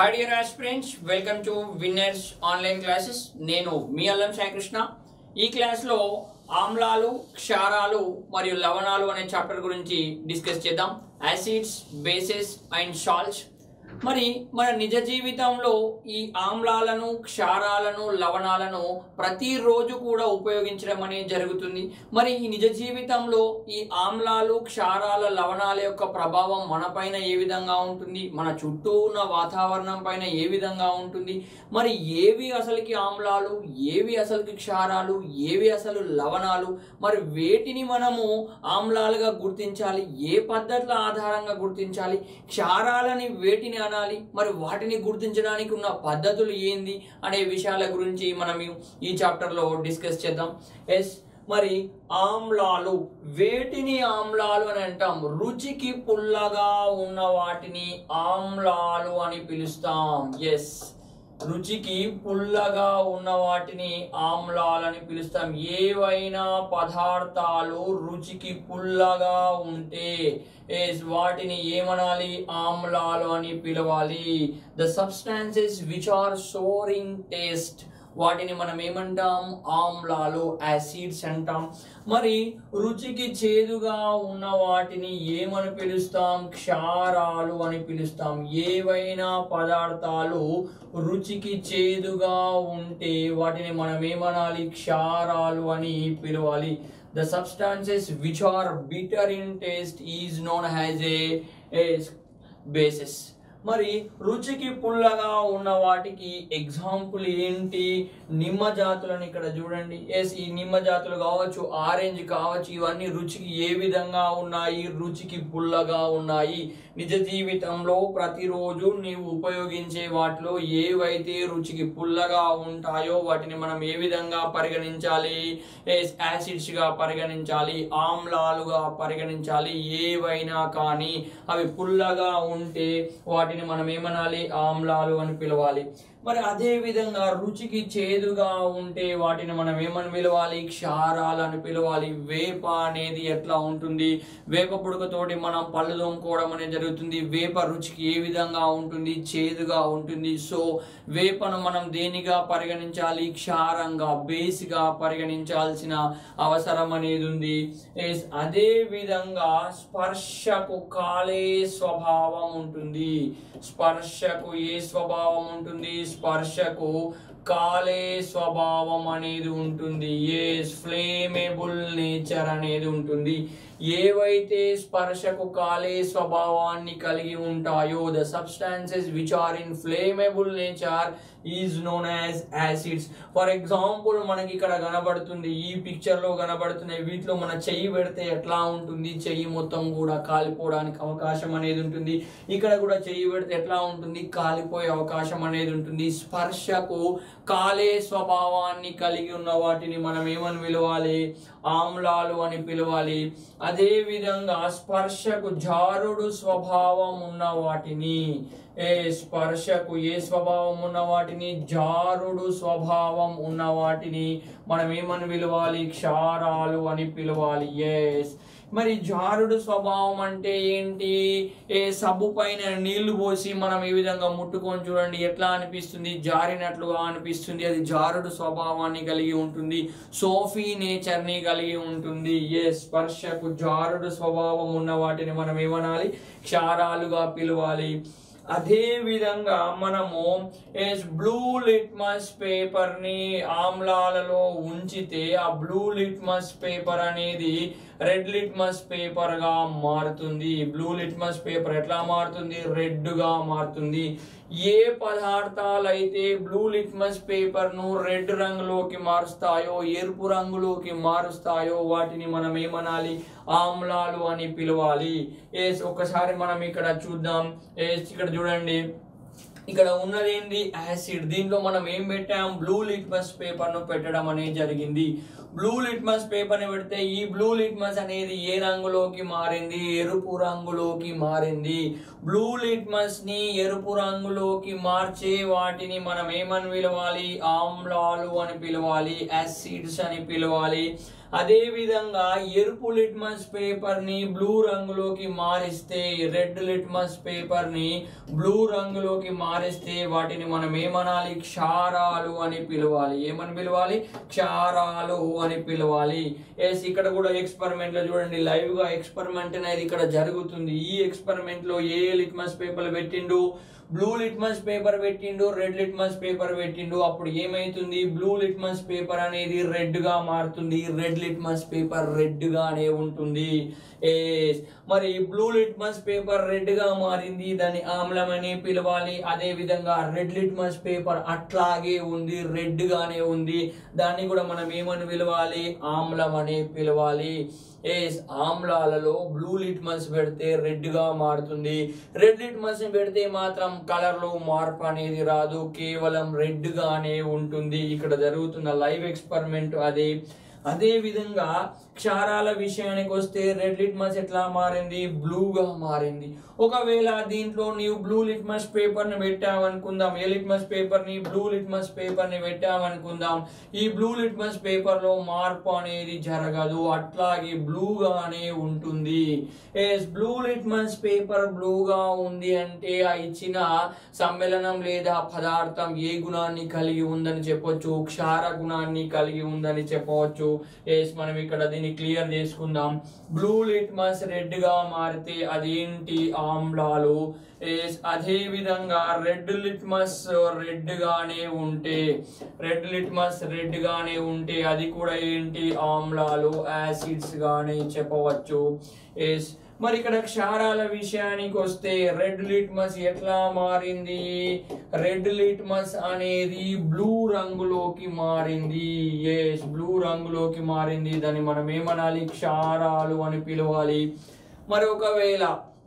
High dear aspirants welcome to winners online classes నేను మీ అల్లం సాయికృష్ణ ఈ క్లాస్లో ఆమ్లాలు క్షారాలు మరియు లవణాలు అనే చాప్టర్ గురించి డిస్కస్ చేద్దాం యాసిడ్స్ బేసెస్ అండ్ సాల్ట్స్ మరి మన నిజ జీవితంలో ఈ ఆమ్లాలను క్షారాలను లవణాలను ప్రతిరోజు కూడా ఉపయోగించడం అనేది జరుగుతుంది మరి ఈ నిజ జీవితంలో ఈ ఆమ్లాలు క్షారాల లవణాల యొక్క ప్రభావం మనపైన ఏ విధంగా ఉంటుంది మన చుట్టూ ఉన్న వాతావరణం పైన ఏ విధంగా ఉంటుంది మరి ఏవి అసలుకి ఆమ్లాలు ఏవి అసలుకి క్షారాలు ఏవి అసలు లవణాలు మరి వేటిని మనము ఆమ్లాలుగా గుర్తించాలి ఏ పద్ధతుల ఆధారంగా గుర్తించాలి క్షారాలని వేటిని అనాలి మరి వాటిని గుర్తించడానికి ఉన్న పద్ధతులు ఏంది అనే విషయాల గురించి మనం ఈ చాప్టర్లో డిస్కస్ చేద్దాం ఎస్ మరి ఆమ్లాలు వేటిని ఆమ్లాలు అని అంటాం రుచికి పుల్లగా ఉన్న వాటిని ఆమ్లాలు అని పిలుస్తాం ఎస్ రుచికి పుల్లగా ఉన్న వాటిని ఆమ్లాలని పిలుస్తాం ఏవైనా పదార్థాలు రుచికి పుల్లగా ఉంటే ఎస్ వాటిని ఏమనాలి ఆమ్లాలు అని పిలవాలి the substances which are souring taste వాటిని మనం ఏమంటాం ఆమ్లాలు యాసిడ్స్ అంటాం మరి రుచికి చేదుగా ఉన్న వాటిని ఏమని పిలుస్తాం క్షారాలు అని పిలుస్తాం ఏవైనా పదార్థాలు రుచికి చేదుగా ఉంటే వాటిని మనం ఏమనాలి క్షారాలు అని పిలవాలి the substances which are bitter in taste is known as a bases మరి రుచికి పుల్లగా ఉన్న వాటికి ఎగ్జాంపుల్ ఏంటి నిమ్మ జాతులను ఇక్కడ చూడండి ఎస్ ఈ నిమ్మ జాతులు కావచ్చు ఆరెంజ్ కావచ్చు ఇవన్నీ రుచికి ఏ విధంగా ఉన్నాయి రుచికి పుల్లగా ఉన్నాయి నిజ జీవితంలో ప్రతిరోజు నీవు ఉపయోగించే వాటిలో ఏవైతే రుచికి పుల్లగా ఉంటాయో వాటిని మనం ఏ విధంగా పరిగణించాలి యాసిడ్స్ గా పరిగణించాలి ఆమ్లాలుగా పరిగణించాలి ఏవైనా కానీ అవి పుల్లగా ఉంటే వాటిని మనం ఏమనాలి ఆమ్లాలు అని పిలవాలి మరి అదే విధంగా రుచికి చేదుగా ఉంటే వాటిని మనం ఏమని పిలవాలి క్షారాలు అని పిలవాలి వేప అనేది ఎట్లా ఉంటుంది వేప పుడకతోటి మనం పళ్ళు తోముకోవడం అనేది జరుగుతుంది వేప రుచికి ఏ విధంగా ఉంటుంది చేదుగా ఉంటుంది సో వేపను మనం దేనిగా పరిగణించాలి క్షారంగా బేస్గా పరిగణించాల్సిన అవసరం అనేది ఉంది ఎస్ అదే విధంగా స్పర్శకు కాలే స్వభావం ఉంటుంది స్పర్శకు ఏ స్వభావం ఉంటుంది స్పర్శకు కాలే స్వభావం అనేది ఉంటుంది ఏ ఫ్లేమేబుల్ నేచర్ అనేది ఉంటుంది ఏవైతే స్పర్శకు కాలే స్వభావాన్ని కలిగి ఉంటాయో the substances which are inflammable nature is known as acids for example మనకి ఇక్కడ కనబడుతుంది ఈ పిక్చర్ లో కనబడుతున్నాయి వీటిలో మన చెయ్యి పెడితే ఎట్లా ఉంటుంది చెయ్యి మొత్తం కూడా కాలిపోవడానికి అవకాశం అనేది ఉంటుంది ఇక్కడ కూడా చెయ్యి పెడితే ఎట్లా ఉంటుంది కాలిపోయే అవకాశం అనేది ఉంటుంది స్పర్శకు కాలే స్వభావాన్ని కలిగి ఉన్న వాటిని మనం ఏమని పిలవాలి ఆమ్లాలు అని పిలవాలి అదే విధంగా స్పర్శకు జారుడు స్వభావం ఉన్న వాటిని ఏ స్పర్శకు ఏ స్వభావం ఉన్న వాటిని జారుడు స్వభావం ఉన్న వాటిని మనం ఏమని పిలవాలి క్షారాలు అని పిలవాలి ఎస్ మరి జారుడు స్వభావం అంటే ఏంటి ఏ సబ్బు పైన నీళ్లు పోసి మనం ఈ విధంగా ముట్టుకొని చూడండి ఎట్లా అనిపిస్తుంది జారినట్లుగా అనిపిస్తుంది అది జారుడు స్వభావాన్ని కలిగి ఉంటుంది సోఫీ నేచర్ ని కలిగి ఉంటుంది ఏ స్పర్శకు జారుడు స్వభావం ఉన్న వాటిని మనం ఏమనాలి క్షారాలుగా పిలవాలి అదే విధంగా మనము బ్లూ లిట్మస్ పేపర్ ని ఆమ్లాలలో ఉంచితే ఆ బ్లూ లిట్మస్ పేపర్ అనేది రెడ్ లిట్మస్ పేపర్ గా మారుతుంది బ్లూ లిట్మస్ పేపర్ ఎట్లా మారుతుంది రెడ్ గా మారుతుంది ఏ పదార్థాలు అయితే బ్లూ లిట్మస్ పేపర్ ను రెడ్ రంగులోకి మారుస్తాయో ఎరుపు రంగులోకి మారుస్తాయో వాటిని మనం ఏమనాలి ఆమ్లాలు అని పిలవాలి ఎస్ ఒకసారి మనం ఇక్కడ చూద్దాం ఎస్ ఇక్కడ చూడండి ఇక్కడ ఉన్నది ఏంది యాసిడ్ దీంట్లో మనం ఏం పెట్టాం బ్లూ లిట్మస్ పేపర్ ను పెట్టడం అనేది జరిగింది బ్లూ లిట్మస్ పేపర్ ని పెడితే ఈ బ్లూ లిట్మస్ అనేది ఏ రంగులోకి మారింది ఎరుపు రంగులోకి మారింది బ్లూ లిట్మస్ ని ఎరుపు రంగులోకి మార్చే వాటిని మనం ఏమని పిలవాలి ఆమ్లాలు అని పిలవాలి యాసిడ్స్ అని పిలవాలి అదే విధంగా ఎరుపు లిట్మస్ పేపర్ ని బ్లూ రంగులోకి మారిస్తే రెడ్ లిట్మస్ పేపర్ ని బ్లూ రంగులోకి మారిస్తే వాటిని మనం ఏమనాలి క్షారాలు అని పిలవాలి ఏమని పిలవాలి క్షారాలు అని పిలవాలి ఎస్ ఇక్కడ కూడా ఎక్స్పెరిమెంట్ లో చూడండి లైవ్ గా ఎక్స్పెరిమెంట్ అనేది ఇక్కడ జరుగుతుంది ఈ ఎక్స్పెరిమెంట్ లో ఏ లిట్మస్ పేపర్ పెట్టిండు బ్లూ లిట్మస్ పేపర్ పెట్టిండు రెడ్ లిట్మస్ పేపర్ పెట్టిండు అప్పుడు ఏమైతుంది బ్లూ లిట్మస్ పేపర్ అనేది రెడ్ గా మారుతుంది రెడ్ లిట్మస్ పేపర్ రెడ్ గానే ఉంటుంది Yes. మరి బ్లూ లిట్మస్ పేపర్ రెడ్ గా మారింది దాన్ని ఆమ్లం అని పిలవాలి అదే విధంగా రెడ్ లిట్మస్ పేపర్ అట్లాగే ఉంది రెడ్ గానే ఉంది దాన్ని కూడా మనం ఏమని పిలవాలి ఆమ్లం అని పిలవాలి ఎస్ ఆమ్లాలలో బ్లూ లిట్మస్ పెడితే రెడ్ గా మారుతుంది రెడ్ లిట్మస్ పెడితే మాత్రం కలర్ లో మార్పు అనేది రాదు కేవలం రెడ్ గానే ఉంటుంది ఇక్కడ జరుగుతున్న లైవ్ ఎక్స్పెరిమెంట్ అదే అదే విధంగా క్షారాల విషయానికి వస్తే రెడ్ లిట్మస్ ఎట్లా మారింది బ్లూగా మారింది ఒకవేళ దీంట్లో నీవు బ్లూ లిట్మస్ పేపర్ ని పెట్టావనుకుందాం ఏ లిట్మస్ పేపర్ ని బ్లూ లిట్మస్ పేపర్ ని పెట్టామనుకుందాం ఈ బ్లూ లిట్మస్ పేపర్ లో మార్పు అనేది జరగదు అట్లాగే బ్లూగానే ఉంటుంది ఎస్ బ్లూ లిట్మస్ పేపర్ బ్లూగా ఉంది అంటే ఆ ఇచ్చిన సమ్మేళనం లేదా పదార్థం ఏ గుణాన్ని కలిగి ఉందని చెప్పొచ్చు క్షార గుణాన్ని కలిగి ఉందని చెప్పవచ్చు ఎస్ మనం ఇక్కడ దీన్ని క్లియర్ చేసుకుందాం బ్లూ లిట్మస్ రెడ్ గా మారితే అదేంటి ఆమ్లాలు ఎస్ అదే విధంగా రెడ్ లిట్మస్ రెడ్ గానే ఉంటే రెడ్ లిట్మస్ రెడ్ గానే ఉంటే అది కూడా ఏంటి ఆమ్లాలు యాసిడ్స్ గానే చెప్పవచ్చు ఎస్ మరి ఇక్కడ క్షారాల విషయానికి వస్తే రెడ్ లిట్మస్ ఎట్లా మారింది రెడ్ లిట్మస్ అనేది బ్లూ రంగులోకి మారింది ఎస్ బ్లూ రంగులోకి మారింది దాన్ని మనం ఏమనాలి క్షారాలు అని పిలవాలి మరి ఒకవేళ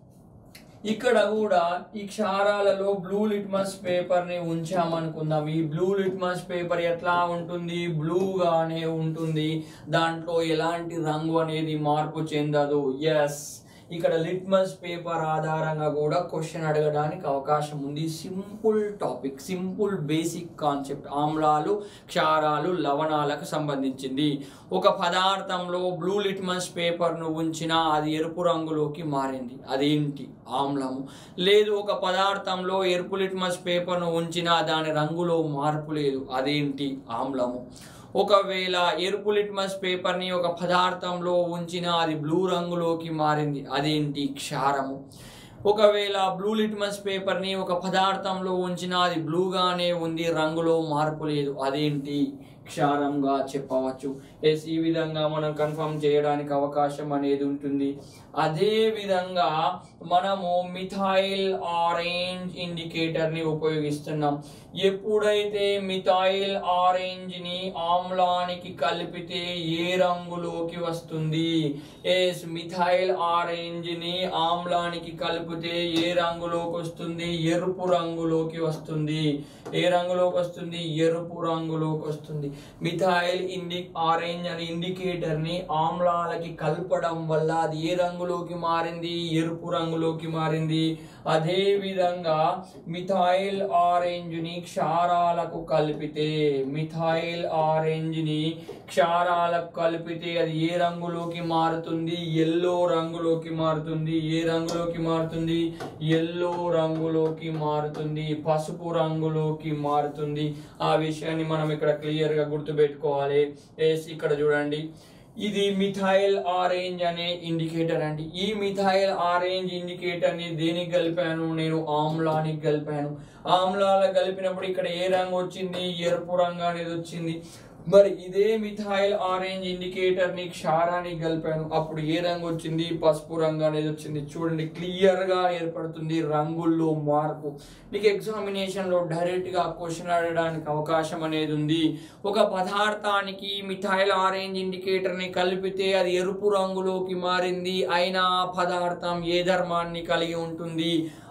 ఇక్కడ కూడా ఈ క్షారాలలో బ్లూ లిట్మస్ పేపర్ ని ఉంచామనుకుందాం ఈ బ్లూ లిట్మస్ పేపర్ ఎట్లా ఉంటుంది బ్లూగానే ఉంటుంది దాంట్లో ఎలాంటి రంగు అనేది మార్పు చెందదు ఎస్ ఇక్కడ లిట్మస్ పేపర్ ఆధారంగా కూడా క్వశ్చన్ అడగడానికి అవకాశం ఉంది simple topic simple basic concept ఆమ్లాలు క్షారాలు లవణాలకు సంబంధించింది ఒక పదార్థంలో బ్లూ లిట్మస్ పేపర్ను ఉంచినా అది ఎరుపు రంగులోకి మారింది అదేంటి ఆమ్లము లేదు ఒక పదార్థంలో ఎరుపు లిట్మస్ పేపర్ను ఉంచినా దాని రంగులో మార్పు లేదు అదేంటి ఆమ్లము ఒకవేళ ఎరుపు లిట్మస్ పేపర్ని ఒక పదార్థంలో ఉంచినా అది బ్లూ రంగులోకి మారింది అదేంటి క్షారము ఒకవేళ బ్లూ లిట్మస్ పేపర్ని ఒక పదార్థంలో ఉంచినా అది బ్లూగానే ఉంది రంగులో మార్పు లేదు అదేంటి క్షారంగా చెప్పవచ్చు ఎస్ ఈ విధంగా మనం కన్ఫర్మ్ చేయడానికి అవకాశం అనేది ఉంటుంది అదే విధంగా మనము మిథైల్ ఆరెంజ్ ఇండికేటర్ ని ఉపయోగిస్తున్నాం ఎప్పుడైతే మిథైల్ ఆరెంజ్ ని ఆమ్లానికి కలిపితే ఏ రంగులోకి వస్తుంది ఎస్ మిథైల్ ఆరెంజ్ ని ఆమ్లానికి కలిపితే ఏ రంగులోకి వస్తుంది ఎరుపు రంగులోకి వస్తుంది ఏ రంగులోకి వస్తుంది ఎరుపు రంగులోకి వస్తుంది మిథైల్ ఇండి ఆరెంజ్ అనే ఇండికేటర్ ని ఆమ్లాలకి కలపడం వల్ల అది ఏ రంగులోకి మారింది ఎరుపు రంగులోకి మారింది అదే విధంగా మిథైల్ ఆరెంజ్ ని క్షారాలకు కలిపితే మిథైల్ ఆరెంజ్ ని క్షారాలకు కలిపితే అది ఏ రంగులోకి మారుతుంది ఎల్లో రంగులోకి మారుతుంది ఏ రంగులోకి మారుతుంది ఎల్లో రంగులోకి మారుతుంది పసుపు రంగులోకి మారుతుంది ఆ విషయాన్ని మనం ఇక్కడ క్లియర్ గా గుర్తుపెట్టుకోవాలి ఎస్ ఇక్కడ చూడండి ఇది మిథైల్ ఆరెంజ్ అనే ఇండికేటర్ అండి ఈ మిథైల్ ఆరెంజ్ ఇండికేటర్ ని దేనికి కలిపాను నేను ఆమ్లానికి కలిపాను ఆమ్లాల కలిపినప్పుడు ఇక్కడ ఏ రంగు వచ్చింది ఎరుపు రంగు అనేది వచ్చింది మరి ఇదే మిథైల్ ఆరెంజ్ ఇండికేటర్ ని క్షారానికి కలిపాను అప్పుడు ఏ రంగు వచ్చింది పసుపు రంగు అనేది వచ్చింది చూడండి క్లియర్ గా ఏర్పడుతుంది రంగుల్లో మార్పు మీకు ఎగ్జామినేషన్ లో డైరెక్ట్ గా క్వశ్చన్ అడగడానికి అవకాశం అనేది ఉంది ఒక పదార్థానికి మిథైల్ ఆరెంజ్ ఇండికేటర్ ని కలిపితే అది ఎరుపు రంగులోకి మారింది అయినా ఆ పదార్థం ఏ ధర్మాన్ని కలిగి ఉంటుంది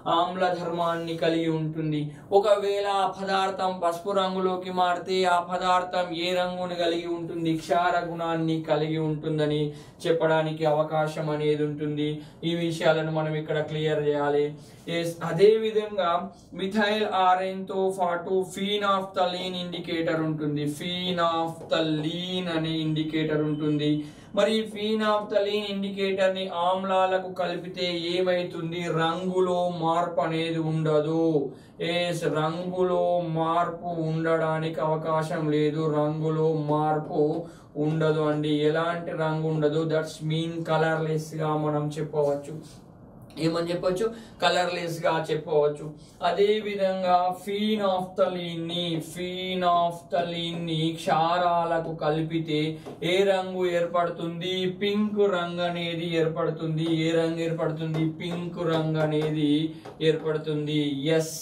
ఆమ్ల ధర్మాన్ని కలిగి ఉంటుంది ఒకవేళ ఆ పదార్థం పసుపు రంగులోకి మారితే ఆ పదార్థం ఏ రంగుని కలిగి ఉంటుంది క్షార గుణాన్ని కలిగి ఉంటుందని చెప్పడానికి అవకాశం అనేది ఉంటుంది ఈ విషయాలను మనం ఇక్కడ క్లియర్ చేయాలి Yes, అదే విధంగా మిథైల్ ఆర్ఎన్ తో పాటు phenolphthalein indicator ఉంటుంది ఫీన్ ఆఫ్ ద లీన్ అనే ఇండికేటర్ ఉంటుంది మరి phenolphthalein indicator ని ఆమ్లాలకు కలిపితే ఏమైతుంది రంగులో మార్పు అనేది ఉండదు ఎస్ రంగులో మార్పు ఉండడానికి అవకాశం లేదు రంగులో మార్పు ఉండదు అండి ఎలాంటి రంగు ఉండదు దట్స్ మీన్ కలర్లెస్ గా మనం చెప్పవచ్చు ఏమని చెప్పొచ్చు కలర్లెస్ గా చెప్పవచ్చు అదే విధంగా ఫీన్ ఆఫ్ ద లీన్ ని ఫీన్ ఆఫ్ ద లీన్ ని క్షారాలకు కలిపితే ఏ రంగు ఏర్పడుతుంది పింక్ రంగు అనేది ఏర్పడుతుంది ఏ రంగు ఏర్పడుతుంది పింక్ రంగు అనేది ఏర్పడుతుంది ఎస్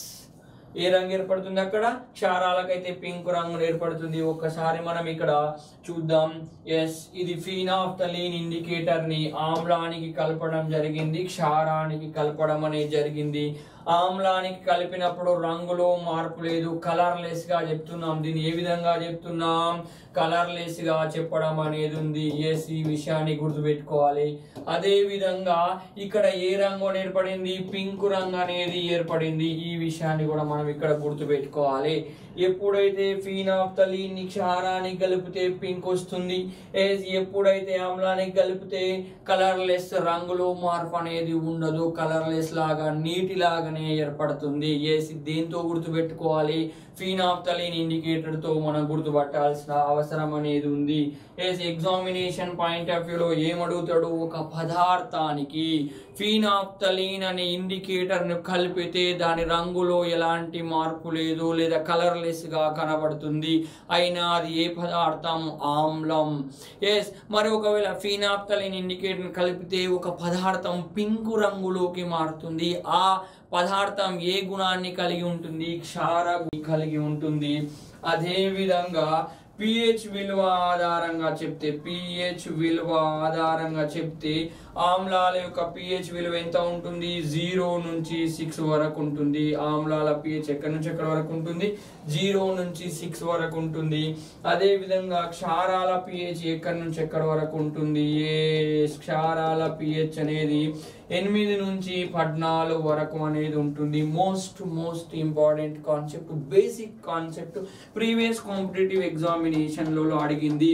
ఏ రంగు ఏర్పడుతుంది అక్కడ క్షారాలకైతే పింక్ రంగు ఏర్పడుతుంది ఒక్కసారి మనం ఇక్కడ చూద్దాం ఎస్ ఇది phenolphthalein indicator ని ఆమ్లానికి కలపడం జరిగింది క్షారానికి కలపడం అనేది జరిగింది ఆమ్లానికి కలిపినప్పుడు రంగులో మార్పు లేదు కలర్లెస్ గా చెప్తున్నాం దీన్ని ఏ విధంగా చెప్తున్నాం కలర్లెస్ గా చెప్పడం అనేది ఉంది ఎస్ ఈ విషయాన్ని గుర్తుపెట్టుకోవాలి అదే విధంగా ఇక్కడ ఏ రంగు ఏర్పడింది పింక్ రంగు అనేది ఏర్పడింది ఈ విషయాన్ని కూడా మనం ఇక్కడ గుర్తుపెట్టుకోవాలి ఎప్పుడైతే ఫీనాఫ్తలీన్ క్షారానికి కలిపితే పింక్ వస్తుంది ఎస్ ఎప్పుడైతే ఆమ్లానికి కలిపితే కలర్లెస్ రంగులో మార్పు అనేది ఉండదు కలర్లెస్ లాగా నీటి లాగానే ఏర్పడుతుంది ఎస్ దేంతో గుర్తుపెట్టుకోవాలి ఫీనాఫ్తలీన్ ఇండికేటర్ తో మనం గుర్తుపట్టాల్సిన అవసరం అనేది ఉంది ఎస్ ఎగ్జామినేషన్ పాయింట్ ఆఫ్ వ్యూలో ఏమడుగుతాడు ఒక పదార్థానికి ఫీనాఫ్తలీన్ అనే ఇండికేటర్ ను కలిపితే దాని రంగులో ఎలాంటి మార్పు లేదు లేదా కలర్లెస్ గా కనబడుతుంది అయినా అది ఏ పదార్థం ఆమ్లం ఎస్ మరి ఒకవేళ ఫీనాఫ్తలీన్ ఇండికేటర్ కలిపితే ఒక పదార్థం పింక్ రంగులోకి మారుతుంది ఆ పదార్థం ఏ గుణాన్ని కలిగి ఉంటుంది క్షార గుణాన్ని కలిగి ఉంటుంది అదే విధంగా పిహెచ్ విలువ ఆధారంగా చెప్తే పిహెచ్ విలువ ఆధారంగా చెప్తే ఆమ్లాల యొక్క పిహెచ్ విలువ ఎంత ఉంటుంది జీరో నుంచి సిక్స్ వరకు ఉంటుంది ఆమ్లాల పిహెచ్ ఎక్కడి నుంచి ఎక్కడి వరకు ఉంటుంది జీరో నుంచి సిక్స్ వరకు ఉంటుంది అదే విధంగా క్షారాల పిహెచ్ ఎక్కడి నుంచి ఎక్కడి వరకు ఉంటుంది ఏ క్షారాల పిహెచ్ అనేది ఎనిమిది నుంచి పద్నాలుగు వరకు అనేది ఉంటుంది most most important concept basic concept previous competitive ఎగ్జామినేషన్లలో అడిగింది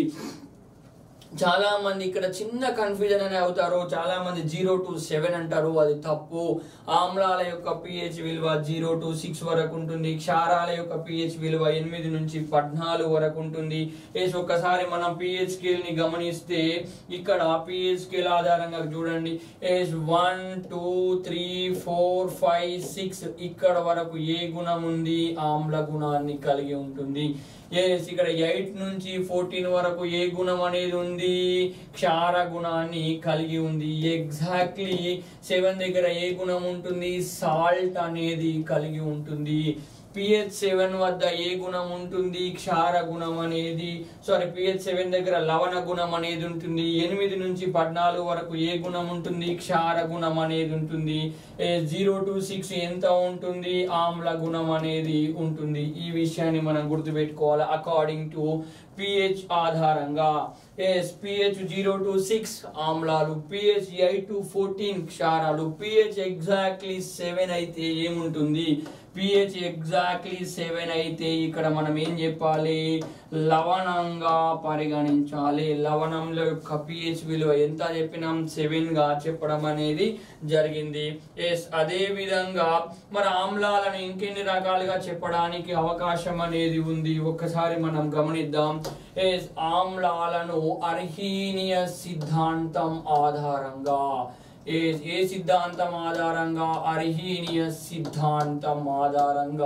చాలా మంది ఇక్కడ చిన్న కన్ఫ్యూజన్ అనే అవుతారు చాలా మంది జీరో టు సెవెన్ అంటారు అది తప్పు ఆమ్లాల యొక్క పిహెచ్ విలువ జీరో టు సిక్స్ వరకు ఉంటుంది క్షారాల యొక్క పిహెచ్ విలువ ఎనిమిది నుంచి పద్నాలుగు వరకు ఉంటుంది ఏస్ ఒక్కసారి మనం పిహెచ్ స్కేల్ ని గమనిస్తే ఇక్కడ పిహెచ్ స్కేల్ ఆధారంగా చూడండి yes one two three four five six ఇక్కడ వరకు ఏ గుణం ఉంది ఆమ్ల గుణాన్ని కలిగి ఉంటుంది ఎస్ ఇక్కడ ఎయిట్ నుంచి ఫోర్టీన్ వరకు ఏ గుణం అనేది ఉంది క్షార గుణాన్ని కలిగి ఉంది ఎగ్జాక్ట్లీ సెవెన్ దగ్గర ఏ గుణం ఉంటుంది సాల్ట్ అనేది కలిగి ఉంటుంది పిహెచ్ సెవెన్ వద్ద ఏ గుణం ఉంటుంది క్షార గుణం అనేది సారీ పిహెచ్ సెవెన్ దగ్గర లవణ గుణం అనేది ఉంటుంది ఎనిమిది నుంచి పద్నాలుగు వరకు ఏ గుణం ఉంటుంది క్షార గుణం అనేది ఉంటుంది జీరో టు సిక్స్ ఎంత ఉంటుంది ఆమ్ల గుణం అనేది ఉంటుంది ఈ విషయాన్ని మనం గుర్తుపెట్టుకోవాలి అకార్డింగ్ టు పిహెచ్ ఆధారంగా yes pH zero to six ఆమ్లాలు పిహెచ్ ఎయిట్ టు ఫోర్టీన్ క్షారాలు పిహెచ్ ఎగ్జాక్ట్లీ సెవెన్ అయితే ఏముంటుంది పిహెచ్ ఎగ్జాక్ట్లీ సెవెన్ అయితే ఇక్కడ మనం ఏం చెప్పాలి లవణంగా పరిగణించాలి లవణంలో యొక్క పిహెచ్ విలువ ఎంత చెప్పినాం సెవెన్ గా చెప్పడం అనేది జరిగింది ఎస్ అదే విధంగా మరి ఆమ్లాలను ఇంకెన్ని రకాలుగా చెప్పడానికి అవకాశం అనేది ఉంది ఒక్కసారి మనం గమనిద్దాం ఎస్ ఆమ్లాలను అర్హీనియ సిద్ధాంతం ఆధారంగా ఏ ఏ సిద్ధాంతం ఆధారంగా అర్హీనియ సిద్ధాంతం ఆధారంగా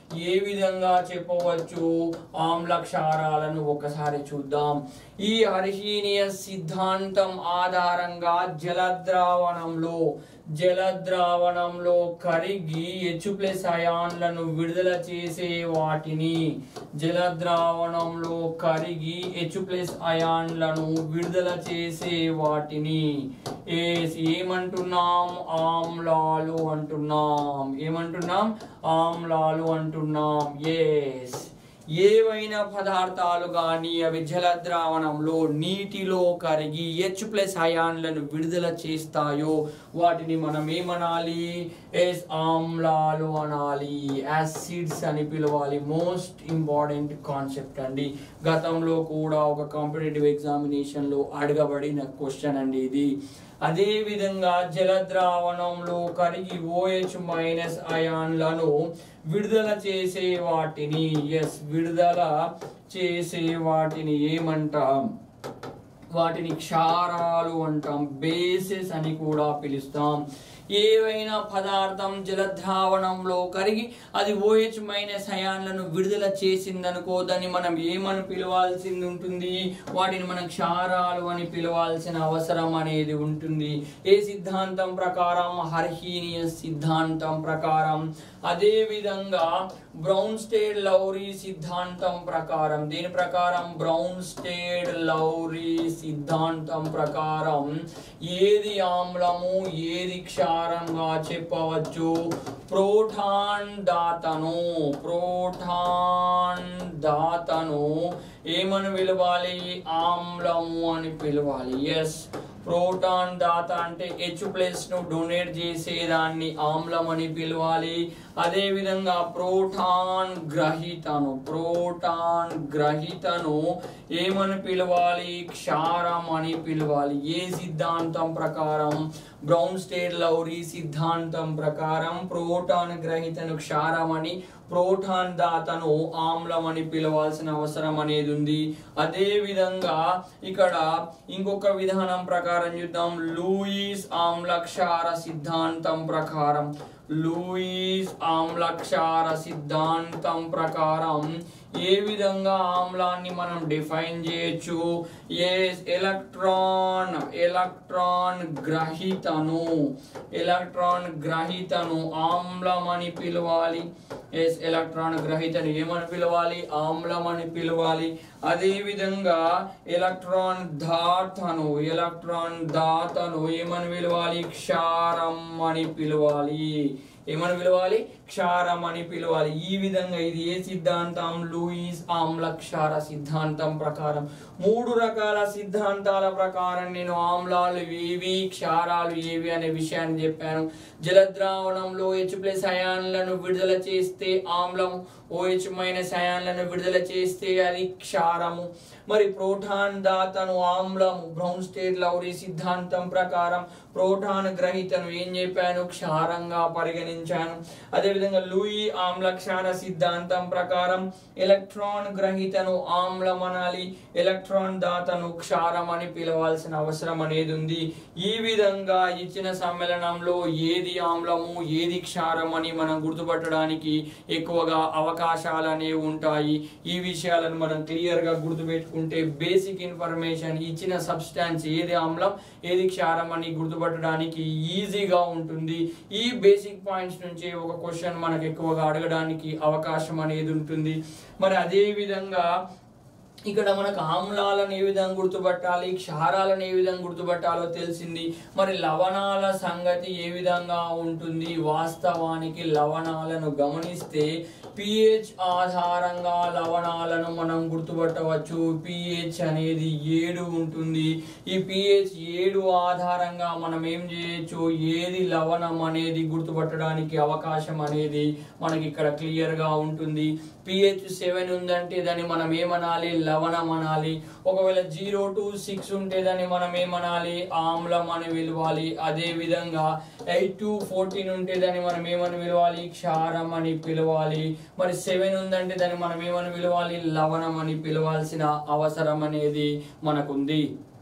ఏ విధంగా చెప్పవచ్చు ఆమ్ల క్షారాలను ఒకసారి చూద్దాం ఈ అర్హీనియస్ సిద్ధాంతం ఆధారంగా జలద్రావణంలో జలద్రావణంలో కరిగి హెచ్ ప్లస్ అయాన్లను విడుదల చేసే వాటిని జలద్రావణంలో కరిగి హెచ్ ప్లస్ అయాన్లను విడుదల చేసే వాటిని ఏ- ఏమంటున్నాం ఆమ్లాలు అంటున్నాం ఏమంటున్నాం ఆమ్లాలు అంటున్నాం ఎస్ ఏవైనా పదార్థాలు కానీ అవి జలద్రావణంలో నీటిలో కరిగి హెచ్ ప్లస్ అయాన్లను విడుదల చేస్తాయో వాటిని మనం ఏమనాలి ఎస్ ఆమ్లాలు అనాలి యాసిడ్స్ అని పిలవాలి మోస్ట్ ఇంపార్టెంట్ కాన్సెప్ట్ అండి గతంలో కూడా ఒక కాంపిటేటివ్ ఎగ్జామినేషన్లో అడగబడిన క్వశ్చన్ అండి ఇది అదే విధంగా జలద్రావణంలో కరిగి ఓహెచ్ మైనస్ అయాన్లను విడుదల చేసే వాటిని ఎస్ విడుదల చేసే వాటిని ఏమంటాం వాటిని క్షారాలు అంటాం బేసెస్ అని కూడా పిలుస్తాం ఏవైనా పదార్థం జలద్రావణంలో కరిగి అది ఓహెచ్ మైనస్ అయాన్లను విడుదల చేసిందనుకో దాన్ని మనం ఏమని పిలవాల్సింది ఉంటుంది వాటిని మనం క్షారాలు అని పిలవాల్సిన అవసరం అనేది ఉంటుంది ఏ సిద్ధాంతం ప్రకారం హర్హీనియస్ సిద్ధాంతం ప్రకారం అదే విధంగా బ్రౌన్ స్టేడ్ లౌరీ సిద్ధాంతం ప్రకారం దీని ప్రకారం బ్రౌన్ స్టేడ్ లౌరీ సిద్ధాంతం ప్రకారం ఏది ఆమ్లము ఏది క్షారంగా చెప్పవచ్చు ప్రోటాన్ దాతను ప్రోటాన్ దాతను ఏమని పిలవాలి ఆమ్లము అని పిలవాలి ఎస్ ప్రోటాన్ దాత అంటే హెచ్ ప్లస్ ను డొనేట్ చేసేదాన్ని ఆమ్లం అని పిలవాలి అదే విధంగా ప్రోటాన్ గ్రహీతను ప్రోటాన్ గ్రహీతను ఏమని పిలవాలి క్షారం అని పిలవాలి ఏ సిద్ధాంతం ప్రకారం బ్రౌన్ స్టేట్ లౌరీ సిద్ధాంతం ప్రకారం ప్రోటాన్ గ్రహీతను క్షారం అని ప్రోటాన్ దాతను ఆమ్లం అని పిలవాల్సిన అవసరం అనేది ఉంది అదే విధంగా ఇక్కడ ఇంకొక విధానం ప్రకారం చూద్దాం లూయిస్ ఆమ్లక్షార సిద్ధాంతం ప్రకారం లూయిస్ ఆమ్లక్షార సిద్ధాంతం ప్రకారం ఏ విధంగా ఆమ్లాన్ని మనం డిఫైన్ చేయొచ్చు ఏ ఎలక్ట్రాన్ ఎలక్ట్రాన్ గ్రహీతను ఎలక్ట్రాన్ గ్రహీతను ఆమ్లం అని పిలవాలి ఎస్ ఎలక్ట్రాన్ గ్రహీతను ఏమని పిలవాలి ఆమ్లం అని పిలవాలి అదే విధంగా ఎలక్ట్రాన్ దాతను ఎలక్ట్రాన్ దాతను ఏమని పిలవాలి క్షారం అని పిలవాలి ఏమని పిలవాలి క్షారం అని పిలవాలి ఈ విధంగా ఇది ఏ సిద్ధాంతం లూయిస్ ఆమ్ల క్షార సిద్ధాంతం ప్రకారం మూడు రకాల సిద్ధాంతాల ప్రకారం నేను ఆమ్లాలు ఏవి క్షారాలు ఏవి అనే విషయాన్ని చెప్పాను జలద్రావణంలో హెచ్ ప్లస్ అయాన్లను విడుదల చేస్తే ఆమ్లం ఓహెచ్ మైనస్ అయాన్లను విడుదల చేస్తే అది క్షారము మరి ప్రోటాన్ దాతను ఆమ్లము బ్రౌన్ స్టేట్ లౌరీ సిద్ధాంతం ప్రకారం ప్రోటాన్ గ్రహీతను ఏం చెప్పాను క్షారంగా పరిగణించాను అదేవిధంగా లూయి ఆమ్ల క్షార సిద్ధాంతం ప్రకారం ఎలక్ట్రాన్ గ్రహీతను ఆమ్లం అనాలి ఎలక్ట్రాన్ దాతను క్షారం అని పిలవాల్సిన అవసరం అనేది ఉంది ఈ విధంగా ఇచ్చిన సమ్మేళనంలో ఏది ఆమ్లము ఏది క్షారం అని మనం గుర్తుపట్టడానికి ఎక్కువగా అవకాశాలు అనేవి ఉంటాయి ఈ విషయాలను మనం క్లియర్ గా గుర్తుపెట్టుకుంటే బేసిక్ ఇన్ఫర్మేషన్ ఇచ్చిన సబ్స్టాన్స్ ఏది ఆమ్లం ఏది క్షారం అని గుర్తుపట్టడానికి ఈజీగా ఉంటుంది ఈ బేసిక్ పాయింట్స్ నుంచి ఒక క్వశ్చన్ మనకు ఎక్కువగా అడగడానికి అవకాశం అనేది ఉంటుంది మరి అదే విధంగా ఇక్కడ మనకు ఆమ్లాలను ఏ విధంగా గుర్తుపట్టాలి క్షారాలను ఏ విధంగా గుర్తుపట్టాలో తెలిసింది మరి లవణాల సంగతి ఏ విధంగా ఉంటుంది వాస్తవానికి లవణాలను గమనిస్తే పిహెచ్ ఆధారంగా లవణాలను మనం గుర్తుపట్టవచ్చు పిహెచ్ అనేది ఏడు ఉంటుంది ఈ పిహెచ్ ఏడు ఆధారంగా మనం ఏం చేయొచ్చు ఏది లవణం అనేది గుర్తుపట్టడానికి అవకాశం అనేది మనకి ఇక్కడ క్లియర్ గా ఉంటుంది పిహెచ్ సెవెన్ ఉందంటే దాన్ని మనం ఏమనాలి లవణం అనాలి ఒకవేళ జీరో టు సిక్స్ ఉంటే దాన్ని మనం ఏమనాలి ఆమ్లం అని పిలవాలి అదే విధంగా ఎయిట్ టు ఫోర్టీన్ ఉంటే దాన్ని మనం ఏమని పిలవాలి క్షారం అని పిలవాలి మరి సెవెన్ ఉందంటే దాన్ని మనం ఏమని పిలవాలి లవణం అని పిలవాల్సిన అవసరం అనేది మనకుంది